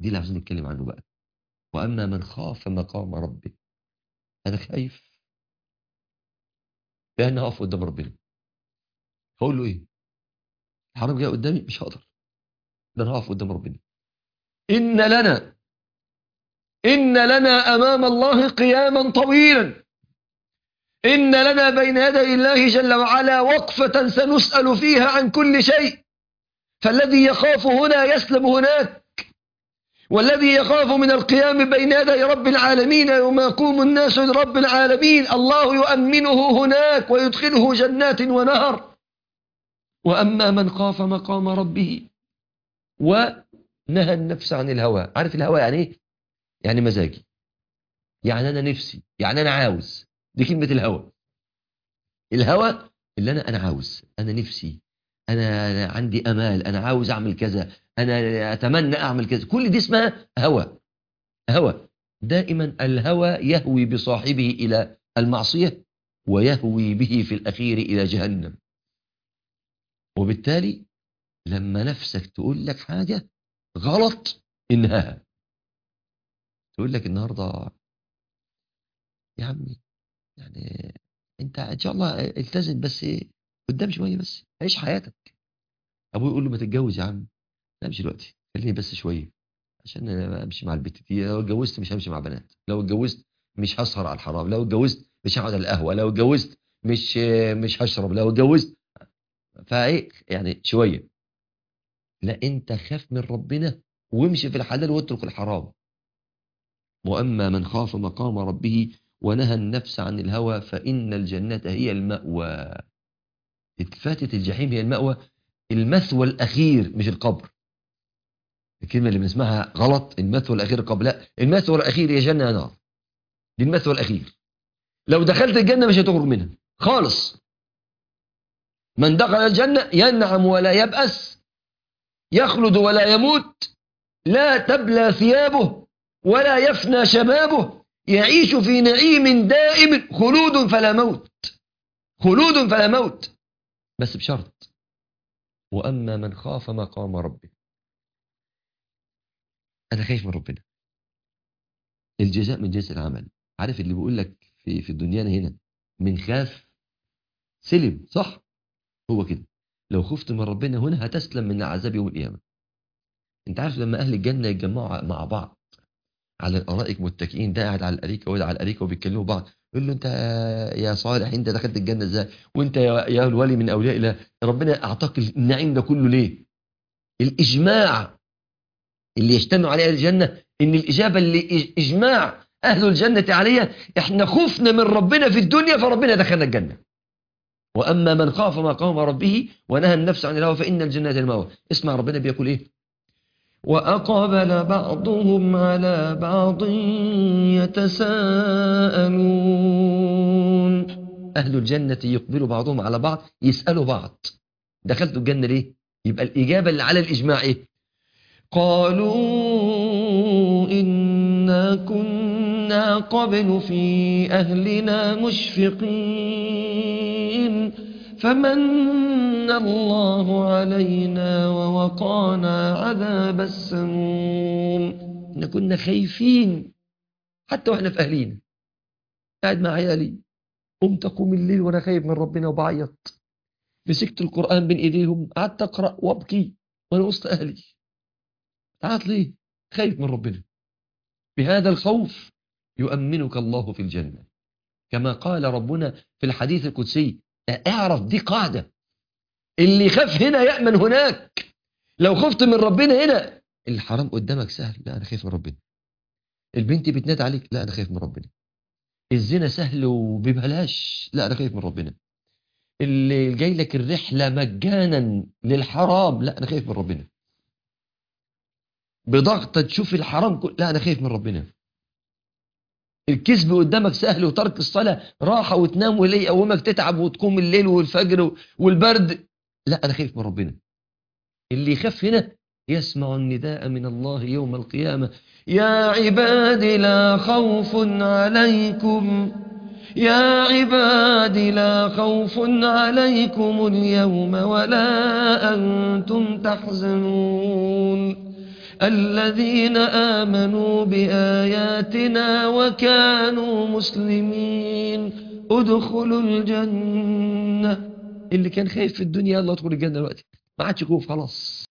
دي اللي عاوزين نتكلم عنه بقى وأما من خاف مقام ربه أنا خايف بأن أقف قدام ربنا هقول له إيه الحرام جاي قدامي مش هقدر ده أنا هقف قدام ربنا إن لنا إن لنا أمام الله قياما طويلا إن لنا بين يدي الله جل وعلا وقفة سنسأل فيها عن كل شيء فالذي يخاف هنا يسلم هناك والذي يخاف من القيام بين يدي رب العالمين يوم يقوم الناس لرب العالمين الله يؤمنه هناك ويدخله جنات ونهر وأما من خاف مقام ربه ونهى النفس عن الهوى عارف الهوى يعني ايه يعني مزاجي يعني أنا نفسي يعني أنا عاوز دي كلمة الهوى الهوى اللي أنا أنا عاوز أنا نفسي أنا عندي أمال أنا عاوز أعمل كذا أنا أتمنى أعمل كذا كل دي اسمها هوى هوى دائما الهوى يهوي بصاحبه إلى المعصية ويهوي به في الأخير إلى جهنم وبالتالي لما نفسك تقول لك حاجة غلط انهاها تقول لك النهاردة يا عمي يعني انت ان شاء الله التزم بس قدام شوية بس عيش حياتك ابوه يقول له ما تتجوز يا عم لا مش دلوقتي خليني بس شوية عشان انا امشي مع البت دي لو اتجوزت مش همشي مع بنات لو اتجوزت مش هسهر على الحرام لو اتجوزت مش هقعد على القهوة لو اتجوزت مش مش هشرب لو اتجوزت فايه يعني شوية لا انت خاف من ربنا وامشي في الحلال واترك الحرام واما من خاف مقام ربه ونهى النفس عن الهوى فإن الجنة هي المأوى فاتت الجحيم هي المأوى المثوى الأخير مش القبر الكلمة اللي بنسمعها غلط المثوى الأخير القبر لا المثوى الأخير هي جنة يا نار دي المثوى الأخير لو دخلت الجنة مش هتخرج منها خالص من دخل الجنة ينعم ولا يبأس يخلد ولا يموت لا تبلى ثيابه ولا يفنى شبابه يعيش في نعيم دائم خلود فلا موت خلود فلا موت بس بشرط وأما من خاف مقام ربه أنا خايف من ربنا الجزاء من جنس العمل عارف اللي بيقول لك في في الدنيا هنا من خاف سلم صح هو كده لو خفت من ربنا هنا هتسلم من عذاب يوم القيامة انت عارف لما أهل الجنة يتجمعوا مع بعض على الارائك متكئين ده قاعد على الاريكه وده على الاريكه وبيتكلموا بعض يقول له انت يا صالح انت دخلت الجنه ازاي وانت يا, يا الولي من اولياء الله ربنا اعطاك النعيم ده كله ليه الاجماع اللي يجتمع عليه الجنه ان الاجابه اللي اجماع اهل الجنه عليها احنا خفنا من ربنا في الدنيا فربنا دخلنا الجنه واما من خاف مقام ربه ونهى النفس عن الهوى فان الجنه المأوى اسمع ربنا بيقول ايه وأقبل بعضهم على بعض يتساءلون أهل الجنة يقبلوا بعضهم على بعض يسألوا بعض دخلتوا الجنة ليه؟ يبقى الإجابة اللي على الإجماع إيه؟ قالوا إنا كنا قبل في أهلنا مشفقين فمن الله علينا ووقانا عذاب السموم احنا كنا خايفين حتى واحنا في اهلينا قاعد مع عيالي قمت اقوم الليل وانا خايف من ربنا وبعيط مسكت القران بين ايديهم قعدت اقرا وابكي وانا وسط اهلي تعال ليه خايف من ربنا بهذا الخوف يؤمنك الله في الجنه كما قال ربنا في الحديث القدسي اعرف دي قاعدة اللي خاف هنا يأمن هناك لو خفت من ربنا هنا الحرام قدامك سهل لا أنا خايف من ربنا البنت بتنادي عليك لا أنا خايف من ربنا الزنا سهل وببلاش لا أنا خايف من ربنا اللي جاي لك الرحلة مجانا للحرام لا أنا خايف من ربنا بضغطة تشوف الحرام كل... لا أنا خايف من ربنا الكذب قدامك سهل وترك الصلاة راحة وتنام وليه يقومك تتعب وتقوم الليل والفجر والبرد لا أنا خايف من ربنا اللي يخاف هنا يسمع النداء من الله يوم القيامة يا عباد لا خوف عليكم يا عباد لا خوف عليكم اليوم ولا أنتم تحزنون الذين آمنوا بآياتنا وكانوا مسلمين ادخلوا الجنة اللي كان خايف في الدنيا يلا ادخل الجنة دلوقتي ما عادش خوف خلاص